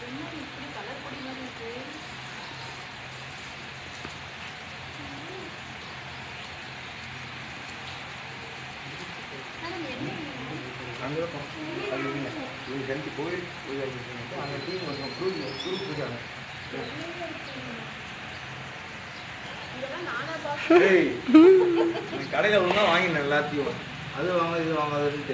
அங்கே அது இல்லை இது ரெண்டு கோயில் இது அங்கே டீம் வந்து குரூப் குரூப் இருக்காங்க ஏய், நீ கடையில் ஒழுங்கா வாங்கினேன் எல்லாத்தையும் அது வாங்க இது வாங்காதுன்ட்டு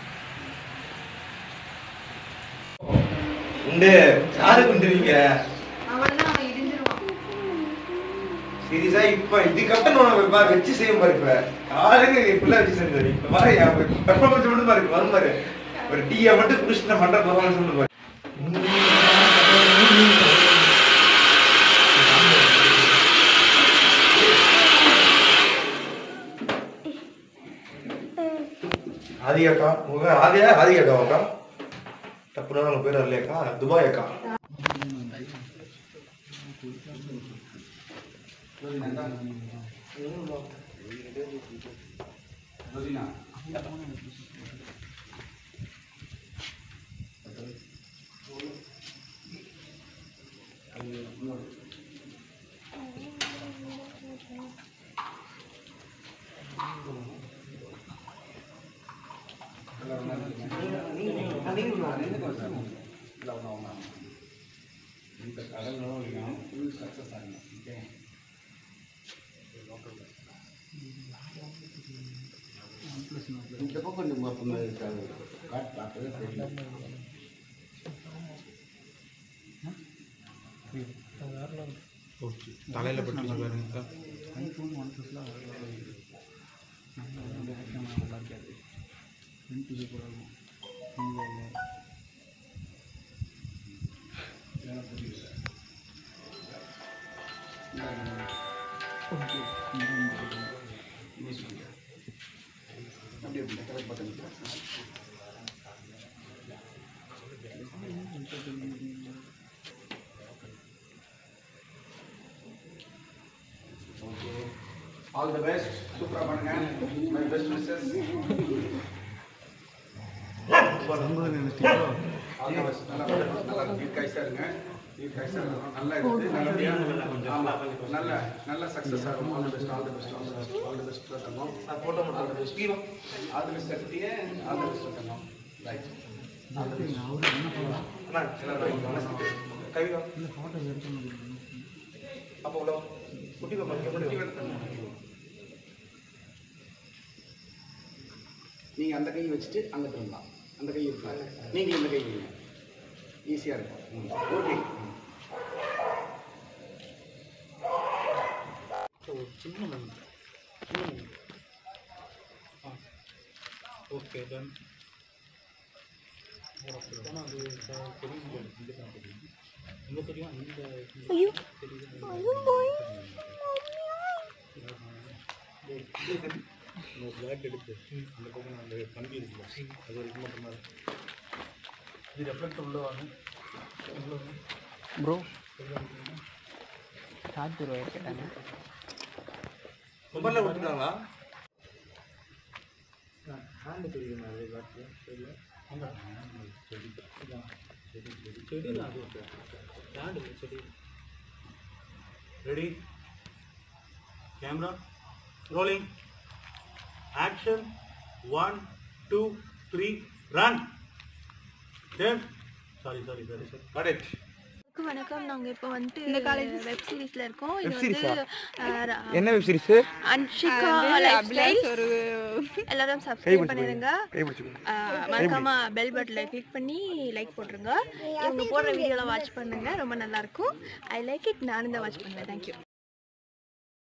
உண்டு யாரு குண்டுவீங்க அவன்தான் அவன் இடிஞ்சிருவான் சீரியஸா இப்ப இது கட்டன் உனக்கு பாரு வச்சு செய்யும் பாரு இப்ப ஆளுங்க இப்படிலாம் வச்சு செஞ்சது இப்ப பாரு பெர்ஃபார்மன்ஸ் மட்டும் பாரு வரும் பாரு ஒரு டீயை மட்டும் குடிச்சு நான் பண்ற பெர்ஃபார்மன்ஸ் மட்டும் பாரு ஆதி அக்கா உங்க பேர் ஆதியா ஆதி அக்கா அக்கா தப்புனா உங்க பேர் வரலையாக்கா துபாய் அக்கா இந்த பக்கம் கொஞ்சம் மொத்தமாக இருக்காது காட்டு பார்க்கவே தெரியல தலையில பட்டு பாருங்க ஆல் தி பெஸ்ட் சூப்பரா பண்ணுங்க my best wishes all the best நல்லா பண்ணுங்க. நல்லா தீர்க்காயுசா இருங்க தீர்க்காயுசா இருக்கணும் நல்லா இருக்கு நல்லபடியா ஆமா நல்ல நல்ல சக்சஸ் ஆகும் all the best all the best all the best all the best தங்கம் போட்டோ மட்டும் all the best all the best கட்டியே ஆல் தி பெஸ்ட் தங்கம் ரைட் அண்ணா எல்லாரும் கவிதா அப்போ உள்ள வா. குட்டி பாப்பா இங்க போடு. நீங்க அந்த கையை வச்சுட்டு அங்க திரும்பலாம் அந்த கை இருக்கா நீங்க இந்த கை வைங்க ஈஸியா இருக்கும் okay okay done bro charger wire கேட்டாங்க மொபைலில் கொடுத்துட்டாங்களா ஹேண்டு தெரியுமா அது காட்டு தெரியல செடி செடி தான் அது hand steady ready camera rolling action one two three run sorry sorry sorry sir correct வணக்கம், வணக்கம் நாங்க இப்போ வந்துட்டு இந்த college வெப் சீரிஸ்ல இருக்கோம் இது Web வந்து series-ஆ? அஹ், ர- என்ன வெப் சீரிஸ் அன்ஷிகா வந்து லைஃப் அபிலாஷ் ஒரு எல்லாரும் கை சப்ஸ்கிரைப் பிடிச்சு பண்ணிருங்க கை பிடிச்சு அஹ், மறக்காம பெல் பட்டன்ல கிளிக் பண்ணி லைக் போட்டுருங்க இவங்க போடுற வீடியோலாம் வாட்ச் பண்ணுங்க ரொம்ப நல்லா இருக்கும் ஐ லைக் இட் நானும் தான் வாட்ச் பண்ணுவேன் தேங்க்யூ